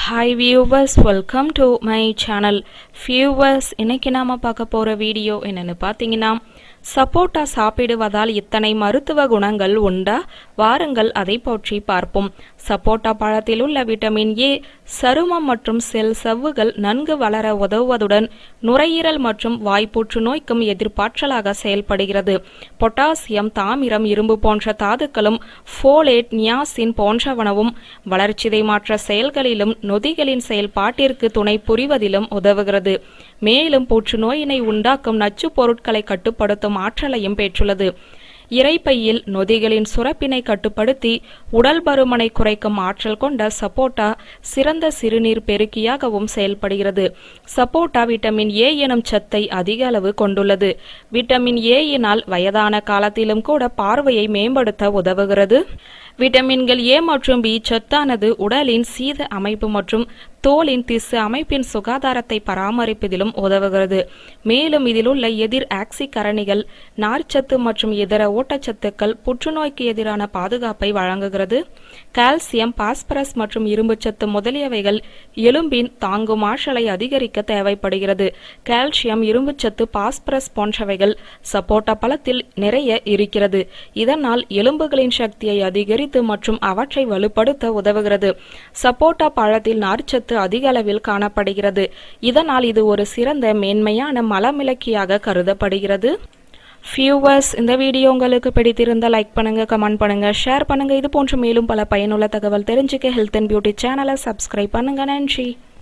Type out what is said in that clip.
hi viewers welcome to my channel viewers இன்னைக்கு நாம பார்க்க போற வீடியோ என்னன்னு பார்த்தீங்கன்னா சப்போட்டா சாப்பிடுவதால் இத்தனை மருத்துவ குணங்கள் உண்டா வாருங்கள் அதை பற்றி பார்ப்போம் சப்போட்டா பழத்தில் உள்ள விட்டமின் ஏ சருமம் மற்றும் செல் சவ்வுகள் நன்கு வளர உதவுவதுடன் நுரையீரல் மற்றும் வாய் புற்றுநோய்க்கும் எதிர்ப்பாற்றலாக செயல்படுகிறது பொட்டாசியம் தாமிரம் இரும்பு போன்ற தாதுக்களும் ஃபோலேட் நியாசின் போன்றவனவும் வளர்ச்சிதை மாற்ற செயல்களிலும் நொதிகளின் செயல்பாட்டிற்கு துணை புரிவதிலும் உதவுகிறது மேலும் புற்றுநோயினை உண்டாக்கும் நச்சுப் பொருட்களை கட்டுப்படுத்தும் ஆற்றலையும் பெற்றுள்ளது இரைப்பையில் நொதிகளின் சுரப்பினை கட்டுப்படுத்தி உடல் பருமனை குறைக்கும் ஆற்றல் கொண்ட சப்போட்டா சிறந்த சிறுநீர் பெருக்கியாகவும் செயல்படுகிறது சப்போட்டா விட்டமின் ஏ எனும் சத்தை அதிக அளவு கொண்டுள்ளது விட்டமின் ஏயினால் வயதான காலத்திலும் கூட பார்வையை மேம்படுத்த உதவுகிறது விட்டமின்கள் ஏ மற்றும் பி சத்தானது உடலின் சீத அமைப்பு மற்றும் தோலின் திசு அமைப்பின் சுகாதாரத்தை பராமரிப்பதிலும் உதவுகிறது மேலும் இதில் உள்ள எதிர் ஆக்சி கரணிகள் நார்ச்சத்து மற்றும் இதர ஊட்டச்சத்துக்கள் புற்றுநோய்க்கு எதிரான பாதுகாப்பை வழங்குகிறது கால்சியம் பாஸ்பரஸ் மற்றும் இரும்புச்சத்து முதலியவைகள் எலும்பின் தாங்கும் ஆற்றலை அதிகரிக்க தேவைப்படுகிறது கால்சியம் இரும்புச்சத்து பாஸ்பரஸ் போன்றவைகள் சப்போட்டா பழத்தில் நிறைய இருக்கிறது இதனால் எலும்புகளின் சக்தியை அதிகரித்து மற்றும் அவற்றை வலுப்படுத்த உதவுகிறது சப்போட்டா பழத்தில் நார்ச்சத்து அதிக அளவில் காணப்படுகிறது இதனால் இது ஒரு சிறந்த மேன்மையான மலமிளக்கியாக கருதப்படுகிறது வியூவர்ஸ் இந்த வீடியோ உங்களுக்கு பிடித்திருந்தால் லைக் பண்ணுங்க கமெண்ட் பண்ணுங்க ஷேர் பண்ணுங்க இது போன்ற மேலும் பல பயனுள்ள தகவல் தெரிஞ்சுக்க ஹெல்த் அண்ட் பியூட்டி சேனலை சப்ஸ்கிரைப் பண்ணுங்க நன்றி